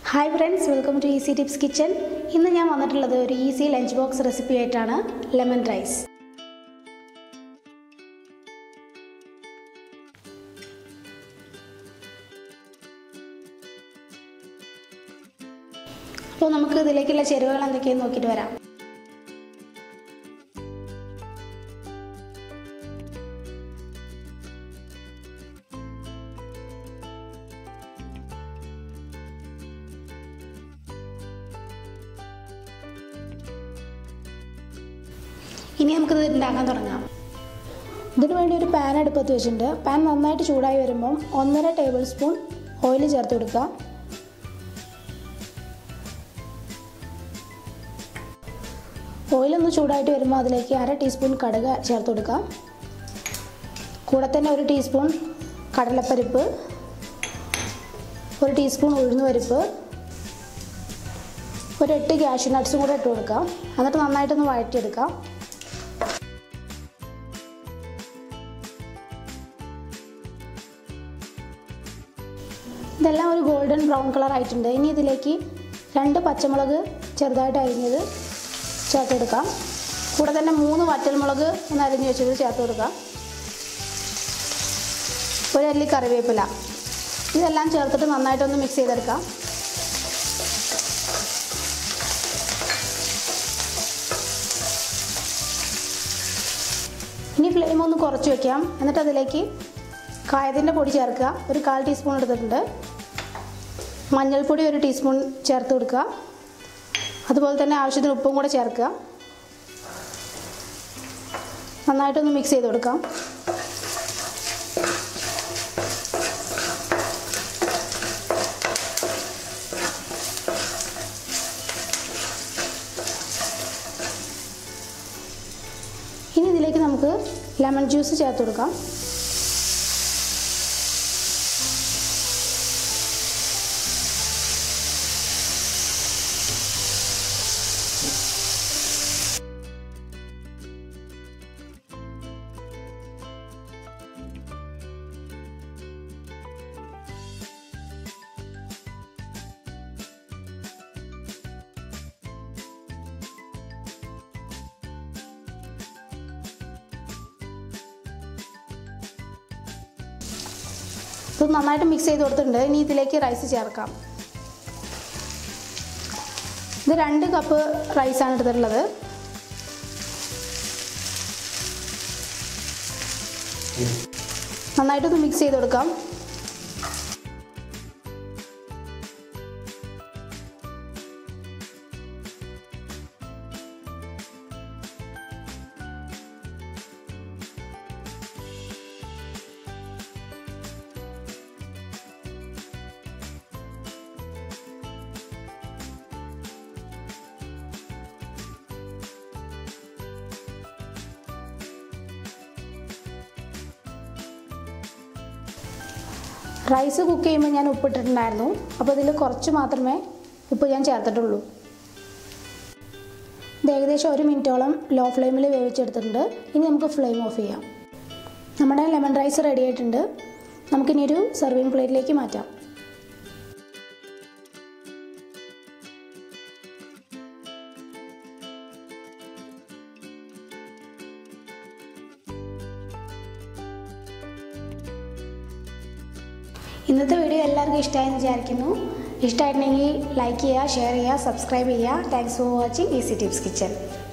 hi friends welcome to easy tips kitchen ഇന്ന് ഞാൻ വന്നിട്ടുള്ളത് ഒരു ഈസി ലഞ്ച് ബോക്സ് റെസിപ്പി ആയിട്ടാണ് ലെമൺ റൈസ് അപ്പോൾ നമുക്ക് ഇതിലേക്കുള്ള ചേരുവകൾ എന്തൊക്കെയെന്ന് നോക്കിയിട്ട് വരാം ഇനി നമുക്കിത് ഉണ്ടാക്കാൻ തുടങ്ങാം ഇതിനു വേണ്ടി ഒരു പാൻ അടുപ്പത്ത് വെച്ചിട്ടുണ്ട് പാൻ നന്നായിട്ട് ചൂടായി വരുമ്പം ഒന്നര ടേബിൾ സ്പൂൺ ഓയിൽ ചേർത്ത് കൊടുക്കുക ഓയിലൊന്ന് ചൂടായിട്ട് വരുമ്പോൾ അതിലേക്ക് അര ടീസ്പൂൺ കടുക് ചേർത്ത് കൊടുക്കുക കൂടെ തന്നെ ഒരു ടീസ്പൂൺ കടലപ്പരിപ്പ് ഒരു ടീസ്പൂൺ ഉഴുന്നുപരിപ്പ് ഒരു എട്ട് ക്യാഷ്യൂ നട്ട്സും കൂടെ ഇട്ട് കൊടുക്കാം എന്നിട്ട് നന്നായിട്ടൊന്ന് വഴറ്റിയെടുക്കാം ഇതെല്ലാം ഒരു ഗോൾഡൻ ബ്രൗൺ കളർ ആയിട്ടുണ്ട് ഇനി ഇതിലേക്ക് രണ്ട് പച്ചമുളക് ചെറുതായിട്ട് അരിഞ്ഞത് ചേർത്തെടുക്കാം കൂടെ തന്നെ മൂന്ന് വറ്റൽമുളക് ഒന്ന് അരിഞ്ഞ് വെച്ചത് ചേർത്ത് കൊടുക്കാം ഒരു അല്ലി കറിവേപ്പില ഇതെല്ലാം ചേർത്തിട്ട് നന്നായിട്ടൊന്ന് മിക്സ് ചെയ്തെടുക്കാം ഇനി ഫ്ലെയിം ഒന്ന് കുറച്ച് വെക്കാം എന്നിട്ട് അതിലേക്ക് കായത്തിൻ്റെ പൊടി ചേർക്കുക ഒരു കാൽ ടീസ്പൂൺ എടുത്തിട്ടുണ്ട് മഞ്ഞൾപ്പൊടി ഒരു ടീസ്പൂൺ ചേർത്ത് കൊടുക്കുക അതുപോലെ തന്നെ ആവശ്യത്തിന് ഉപ്പും കൂടെ ചേർക്കുക നന്നായിട്ടൊന്ന് മിക്സ് ചെയ്ത് കൊടുക്കാം ഇനി ഇതിലേക്ക് നമുക്ക് ലെമൺ ജ്യൂസ് ചേർത്ത് കൊടുക്കാം ഇത് നന്നായിട്ട് മിക്സ് ചെയ്ത് കൊടുത്തിട്ടുണ്ട് ഇനി ഇതിലേക്ക് റൈസ് ചേർക്കാം ഇത് രണ്ട് കപ്പ് റൈസാണ് എടുത്തിട്ടുള്ളത് നന്നായിട്ടൊന്ന് മിക്സ് ചെയ്ത് കൊടുക്കാം റൈസ് കുക്ക് ചെയ്യുമ്പോൾ ഞാൻ ഉപ്പിട്ടിട്ടുണ്ടായിരുന്നു അപ്പോൾ ഇതിൽ കുറച്ച് മാത്രമേ ഉപ്പ് ഞാൻ ചേർത്തിട്ടുള്ളൂ ഇത് ഏകദേശം ഒരു മിനിറ്റോളം ലോ ഫ്ലെയിമിൽ വേവിച്ചെടുത്തിട്ടുണ്ട് ഇനി നമുക്ക് ഫ്ലെയിം ഓഫ് ചെയ്യാം നമ്മുടെ ലെമൺ റൈസ് റെഡി ആയിട്ടുണ്ട് നമുക്കിനി ഒരു സെർവിങ് പ്ലേറ്റിലേക്ക് മാറ്റാം ഇന്നത്തെ വീഡിയോ എല്ലാവർക്കും ഇഷ്ടമായെന്ന് വിചാരിക്കുന്നു ഇഷ്ടമായിട്ടുണ്ടെങ്കിൽ ലൈക്ക് ചെയ്യുക ഷെയർ ചെയ്യുക സബ്സ്ക്രൈബ് ചെയ്യുക thanks for watching easy tips kitchen